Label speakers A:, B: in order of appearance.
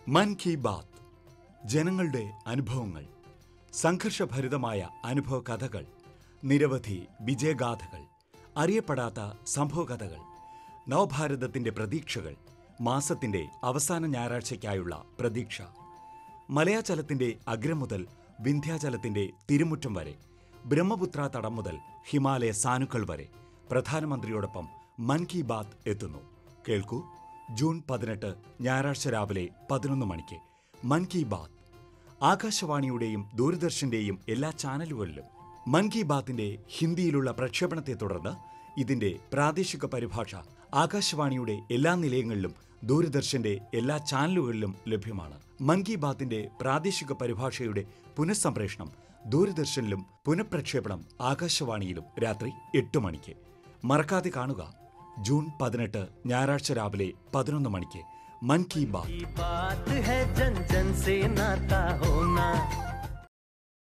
A: മൻ കി ബാത്ത് ജനങ്ങളുടെ അനുഭവങ്ങൾ സംഘർഷഭരിതമായ അനുഭവ കഥകൾ നിരവധി വിജയഗാഥകൾ അറിയപ്പെടാത്ത സംഭവകഥകൾ നവഭാരതത്തിന്റെ പ്രതീക്ഷകൾ മാസത്തിന്റെ അവസാന ഞായറാഴ്ചയ്ക്കായുള്ള പ്രതീക്ഷ മലയാചലത്തിന്റെ അഗ്രം മുതൽ വിന്ധ്യാചലത്തിന്റെ തിരുമുറ്റം വരെ ബ്രഹ്മപുത്ര തടം മുതൽ ഹിമാലയ സാനുക്കൾ വരെ പ്രധാനമന്ത്രിയോടൊപ്പം മൻ കി ബാത്ത് എത്തുന്നു കേൾക്കൂ ജൂൺ പതിനെട്ട് ഞായറാഴ്ച രാവിലെ പതിനൊന്ന് മണിക്ക് മൻ കി ബാത്ത് ആകാശവാണിയുടെയും ദൂരദർശന്റെയും എല്ലാ ചാനലുകളിലും മൻ കി ബാത്തിന്റെ ഹിന്ദിയിലുള്ള പ്രക്ഷേപണത്തെ തുടർന്ന് ഇതിന്റെ പ്രാദേശിക പരിഭാഷ ആകാശവാണിയുടെ എല്ലാ നിലയങ്ങളിലും ദൂരദർശന്റെ എല്ലാ ചാനലുകളിലും ലഭ്യമാണ് മൻ കി ബാത്തിന്റെ പ്രാദേശിക പരിഭാഷയുടെ പുനഃസംപ്രേഷണം ദൂരദർശനിലും പുനഃപ്രക്ഷേപണം ആകാശവാണിയിലും രാത്രി എട്ട് മണിക്ക് മറക്കാതെ കാണുക ജൂൺ പതിനെട്ട് ഞായറാഴ്ച രാവിലെ പതിനൊന്ന് മണിക്ക് മൻ കി ബാത്ത്
B: की बात है जन जन से नाता हो